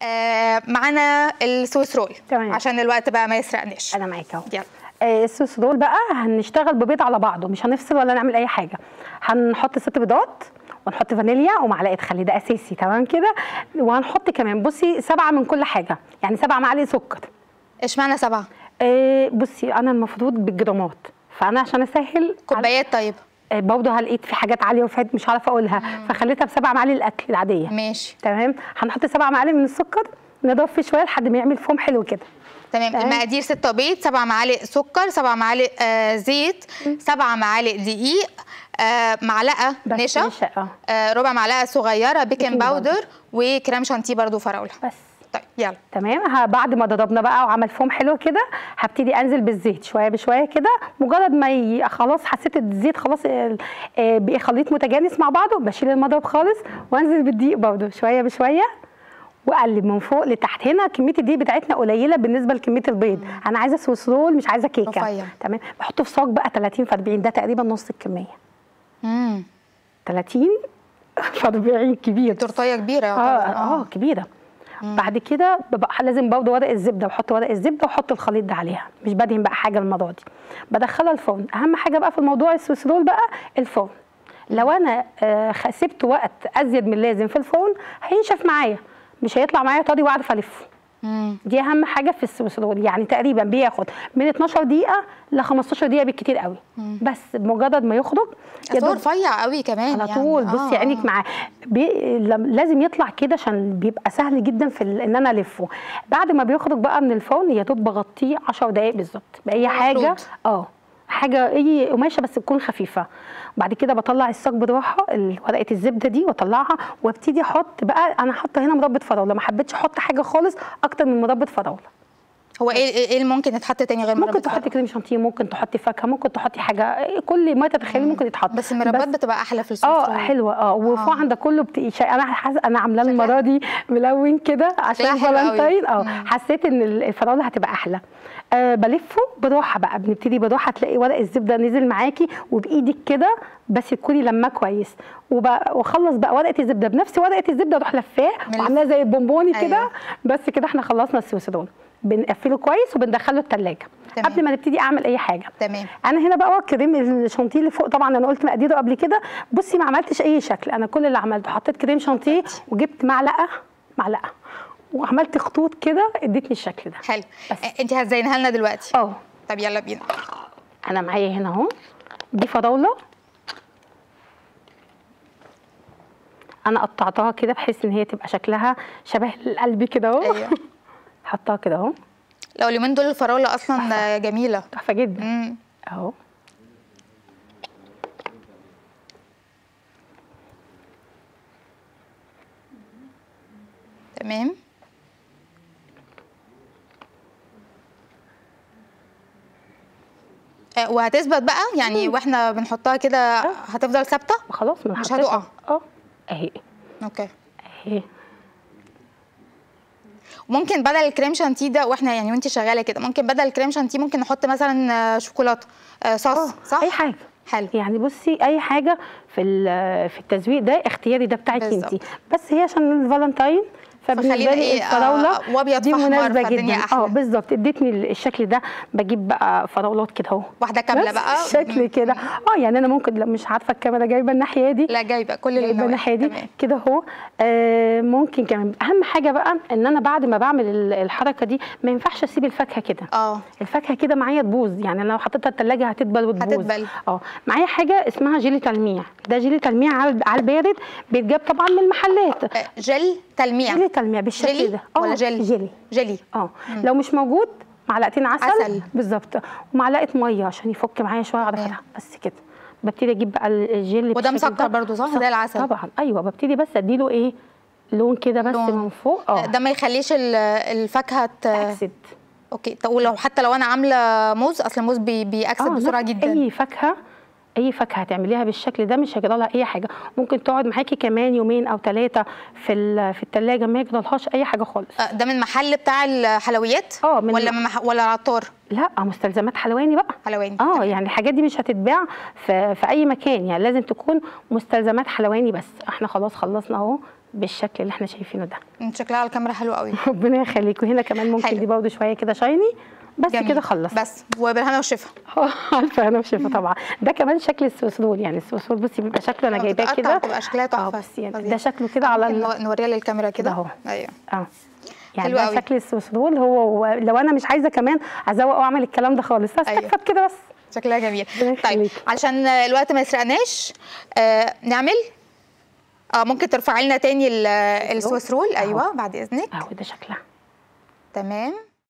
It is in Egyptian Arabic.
آه معانا السويس رول تمام. عشان الوقت بقى ما يسرقناش انا معاك اهو يلا آه، الصوص دول بقى هنشتغل ببيض على بعضه مش هنفصل ولا نعمل اي حاجه هنحط ست بيضات ونحط فانيليا ومعلقه خل ده اساسي تمام كده وهنحط كمان بصي سبعه من كل حاجه يعني سبع معالق سكر اشمعنى سبعه آه، بصي انا المفروض بالجرامات فانا عشان اسهل كوبايات طيب آه، برضه هلقيت في حاجات عاليه وفات مش عارفه اقولها فخليتها بسبع معالق الاكل العاديه ماشي تمام هنحط سبع معالق من السكر نضرب فيه شويه لحد ما يعمل فوم حلو كده تمام تمام. المقادير ستة بيض سبع معالق سكر سبع معالق آه زيت سبع معالق دقيق آه معلقه بس نشا نشا، اه. آه ربع معلقه صغيره بيكنج بيكنج باودر باودر. وكريم شانتيه برضو فراوله بس طيب يلا تمام ه- بعد ما ضربنا بقى وعمل فوم حلو كده هبتدي انزل بالزيت شويه بشويه كده مجرد ما ي... خلاص حسيت الزيت خلاص ال- آه، بقى خليط متجانس مع بعضه بشيل المضرب خالص وانزل بالدقيق برضه شويه بشويه واقلب من فوق لتحت هنا كميه الدقيق بتاعتنا قليله بالنسبه لكميه البيض انا عايزه سويس رول مش عايزه كيكه رفيع. تمام بحطه في صاج بقى 30 في 40 ده تقريبا نص الكميه امم 30 في 40 كبير تورتيه كبيره اه يعتبر. اه كبيره بعد كده ببقى لازم برضه ورق الزبده واحط ورق الزبده واحط الخليط ده عليها مش بدهن بقى حاجه المره دي بدخلها الفرن اهم حاجه بقى في الموضوع السويس رول بقى الفرن لو انا آه خ- سبت وقت ازيد من اللازم في الفرن هينشف معايا مش هيطلع معايا طري واعرف الفه مم. دي اهم حاجه في السويس رول يعني تقريبا بياخد من 12 دقيقه ل 15 دقيقه بالكتير قوي بس مجرد ما يخرج يا أصل هو دوب- رفيع قوي كمان على يعني. طول آه، بصي آه. عينك معاه بي... لم- لازم يطلع كده عشان بيبقى سهل جدا في ال... ان انا الفه بعد ما بيخرج بقى من الفرن يا دوب بغطيه 10 دقائق بالظبط باي هو حاجه مفروض. اه حاجه اي قماشه بس تكون خفيفه بعد كده بطلع الصاج براحه ال- ورقه الزبده دي واطلعها وابتدي احط بقى انا حاطه هنا مربى فراوله ما حبيتش احط حاجه خالص اكتر من مربى فراوله هو ايه ايه إيه اللي ممكن يتحط تاني غير ممكن مربى تحطي فراولة؟ كريم شانتيه ممكن تحطي فاكهه ممكن تحطي حاجه كل ما تتخيلي ممكن يتحط بس المربات بتبقى احلى في السويس اه رول. حلوه اه وفوق عند كله بت... شي... انا حاس... انا عاملاه المره دي ملون كده عشان شكلها حلو قوي. فالنتين اه مم. حسيت ان ال- الفراوله هتبقى احلى آه بلفه براحه بقى بنبتدي براحه تلاقي ورق الزبده نزل معاكي وبايدك كده بس تكوني لماه كويس وب... واخلص بقى ورقه الزبده بنفس ورقه الزبده اروح لفاه من وعاملاه زي البونبوني كده أيوة. بس كده احنا خلصنا السويس رول بنقفله كويس وبندخله الثلاجه تمام. قبل ما نبتدي اعمل اي حاجه تمام انا هنا بقى كريم الشانتيه اللي فوق طبعا انا قلت مقاديره قبل كده بصي ما عملتش اي شكل انا كل اللي عملته حطيت كريم شانتيه وجبت معلقه معلقه وعملت خطوط كده ادتني الشكل ده حلو بس. انت هتزينها لنا دلوقتي اه طب يلا بينا انا معايا هنا اهو دي فراوله انا قطعتها كده بحيث ان هي تبقى شكلها شبه القلب كده اهو ايوه حطها كده اهو لو اليومين دول الفراوله اصلا جميله تحفه جدا امم اهو تمام آه، وهتثبت بقى يعني واحنا بنحطها كده هتفضل ثابته خلاص ما مش حطيتها. هتقع. اه اهي اوكي اهي ممكن بدل الكريم شانتيه ده واحنا يعني وانت شغاله كده ممكن بدل الكريم شانتيه ممكن نحط مثلا آه، شوكولاته آه، صوص اه صح اي حاجه حلو يعني بصي اي حاجه في ال- في التزويق ده اختياري ده بتاعك بالظبط. انت بس هي عشان الفالنتاين فبالنسبه فخلينا لي إيه، الفراوله آه، وأبيض دي فأحمر، مناسبه فالدنيا جدا أحلى. اه بالظبط ادتني الشكل ده بجيب بقى فراولات كده اهو واحده كامله بس بقى شكل كده اه يعني انا ممكن لو مش عارفه الكاميرا جايبه الناحيه دي لا جايبه كل اللي جايبه نوعي. الناحيه دي تمام. كده اهو آه ممكن كمان اهم حاجه بقى ان انا بعد ما بعمل ال- الحركه دي ما ينفعش اسيب الفاكهه كده اه الفاكهه كده معايا تبوظ يعني أنا لو حطيتها التلاجة هتدبل وتبوظ هتدبل. اه معايا حاجه اسمها جيلي تلميع ده جيلي تلميع على على البارد بيتجاب طبعا من المحلات آه، جل تلميع جيلي تلميع بالشكل جيلي ده ولا جل جيلي جيلي اه لو مش موجود معلقتين عسل, عسل. بالظبط ومعلقه ميه عشان يفك معايا شويه اقعد تمام. افتحها بس كده ببتدي اجيب بقى الجيلي وده بالشكل مسكر برضو صح؟ مسكر. زي العسل. طبعا ايوه ببتدي بس اديله ايه لون كده بس لون. من فوق آه، اه ده ما يخليش ال- الفاكهه ت... اكسد اوكي طب ولو حتى لو انا عامله موز اصل الموز بي... بيأكسد بسرعه نفس جدا اي فاكهه اي فاكهه هتعمليها بالشكل ده مش هيجرى لها اي حاجه ممكن تقعد معاكي كمان يومين او ثلاثه في ال- في الثلاجه ما يجرالهاش اي حاجه خالص آه، ده من محل بتاع الحلويات اه، من- ولا من مح... ولا عطار لا مستلزمات حلواني بقى حلواني اه تمام. يعني الحاجات دي مش هتتباع في, في اي مكان يعني لازم تكون مستلزمات حلواني بس احنا خلاص خلصنا اهو بالشكل اللي احنا شايفينه ده شكلها على الكاميرا حلو قوي ربنا يخليك وهنا كمان ممكن حلو. دي برضه شويه كده شايني بس جميل. كده خلص بس وبالهنا والشفا الف هنا وشفا طبعا ده كمان شكل السوسول يعني السوسول بصي بيبقى شكله انا لما جايباه بتتقطع كده بتبقى شكلها اه تحفه بس يعني فظيع. ده شكله كده على ممكن ال- نو- نوريها للكاميرا كده اهو. ايوه اه يعني حلو ده قوي. شكل السوسول هو هو لو انا مش عايزه كمان ازوق واعمل الكلام ده خالص أيوة. استكفت كده بس شكلها جميل ربنا طيب يخليك. علشان الوقت ما يسرقناش آه نعمل اه ممكن ترفعي لنا تاني ال- السويس رول أهو. ايوه بعد اذنك اهو ده شكلها تمام